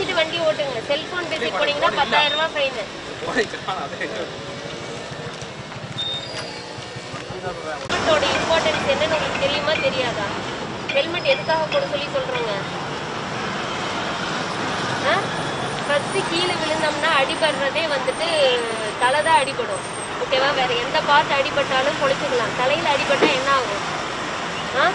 வச்சுட்டு வண்டி ஓட்டுங்க செல்போன் பேசி போனீங்கன்னா பத்தாயிரம் ரூபாய் ஃபைன் ஹெல்மெட்டோட இம்பார்ட்டன்ஸ் என்னன்னு உங்களுக்கு தெரியுமா தெரியாதா ஹெல்மெட் எதுக்காக போட சொல்லி சொல்றோங்க ஃபர்ஸ்ட் கீழே விழுந்தோம்னா அடிபடுறதே வந்துட்டு தலை தான் அடிபடும் ஓகேவா வேற எந்த பார்ட் அடிபட்டாலும் பொழைச்சிக்கலாம் தலையில அடிபட்டா என்ன ஆகும் ஆ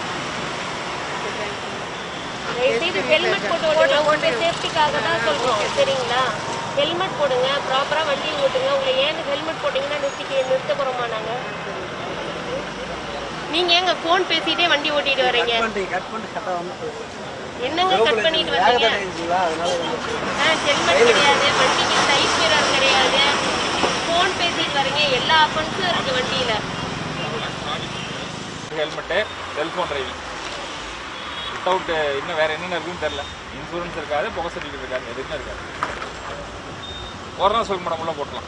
தயவுசெய்து ஹெல்மெட் போட்டு ஓடுங்க உங்க சேஃப்டிக்காக தான் சொல்றோம் சரிங்களா ஹெல்மெட் போடுங்க ப்ராப்பரா வண்டி ஓட்டுங்க உங்களை ஏன் ஹெல்மெட் போட்டீங்கன்னா நிறுத்திக்க நிறுத்த போறோமா நாங்க நீங்க ஏங்க ஃபோன் பேசிட்டே வண்டி ஓட்டிட்டு வர்றீங்க கட் பண்ணிட்டு கரெக்டாக வந்து என்னங்க கட் பண்ணிட்டு வர்றீங்க வேகப்பட்டா அதனால வந்து ஹெல்மெட் கிடையாது வண்டிக்கு சைட் மிரர் கிடையாது ஃபோன் பேசிட்டு வரீங்க எல்லா ஆப்ஷன்ஸும் இருக்கு வண்டியில ஹெல்மெட்டு செல்ஃபோன் டிரைவிங் வித்தவுட் இன்னும் வேற என்னென்ன இருக்குன்னு தெரியல இன்சூரன்ஸ் இருக்காது புகை சர்டிஃபிகேட் இருக்காது எதுவுமே இருக்காது ஒரு நாள் சொல்ல மேடம் உள்ள போட்டலாம்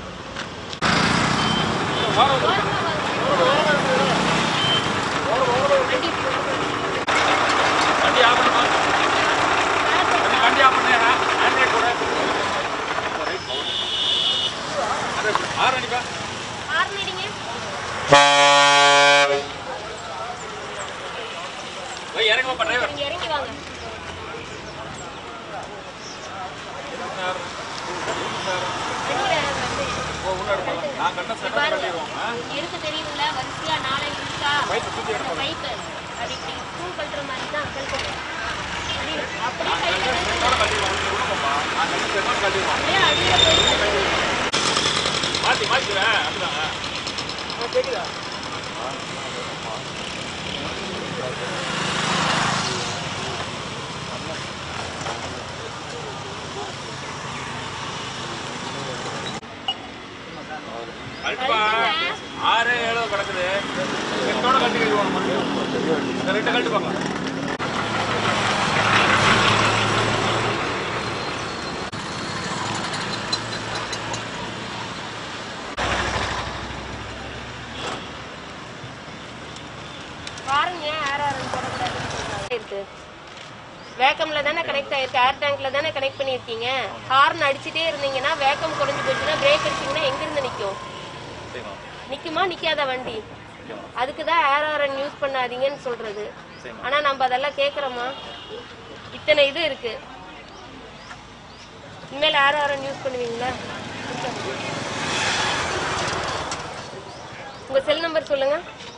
வாரம் வந்து வண்டி வண்டி ஆஃப் பண்ணுமா வண்டி வண்டி ஆஃப் பண்ணு ஆண்ட்ராய்ட் கூட ஆறு அடிப்பா ஹார்ன் அடிங்க போய் இறங்குமா டிரைவர் நீங்க இறங்கி வாங்க வண்டியில வந்து ஓ உள்ள எடுப்பா நான் கண்ண செட்டப் பண்ணிடுவோம் ஆ எடுக்க தெரியும்ல வரிசையா நாளை இருக்கா பைப்பு சுற்றி எடுப்போம் பைப்பு அப்படி இப்படி ஸ்கூல் கட்டுற மாதிரி தான் செல்போன் அப்படியே கையில செட்டோட கட்டிடுவோம் நீங்க உள்ள போப்பா நான் கண்ண செட்டோட கட்டிடுவோம் அப்படியே அடியில போய் மாத்தி மாத்திக்கிறேன் அப்படிதாங்க கழட்டுப்பா. ஆறு ஏழு கிடக்குது ரெண்டோட கட்டி கழுவோம் இந்த ரெண்டு கழட்டு பார்க்கலாம் பாருங்க ஏர் ஆரன் போடக்கூடாதுன்னு சொல்றாங்க. இருக்கு வேக்கம்ல தானே கனெக்ட் ஆயிருக்கு ஏர் டேங்க்ல தானே கனெக்ட் பண்ணிருக்கீங்க ஹார்ன் அடிச்சிட்டே இருந்தீங்கன்னா வேக்கம் குறைஞ்சு போச்சுன்னா பிரேக் அடிச்சீங்கன்னா எங்க இருந்து நிக்கும் சரிம்மா நிக்குமா நிக்காத வண்டி அதுக்கு தான் ஏர் ஆரன் யூஸ் பண்ணாதீங்கன்னு சொல்றது சரிம்மா ஆனா நம்ம அதெல்லாம் கேக்குறோமா இத்தனை இது இருக்கு இனிமேல் ஏர் ஆரன் யூஸ் பண்ணுவீங்களா உங்க செல் நம்பர் சொல்லுங்க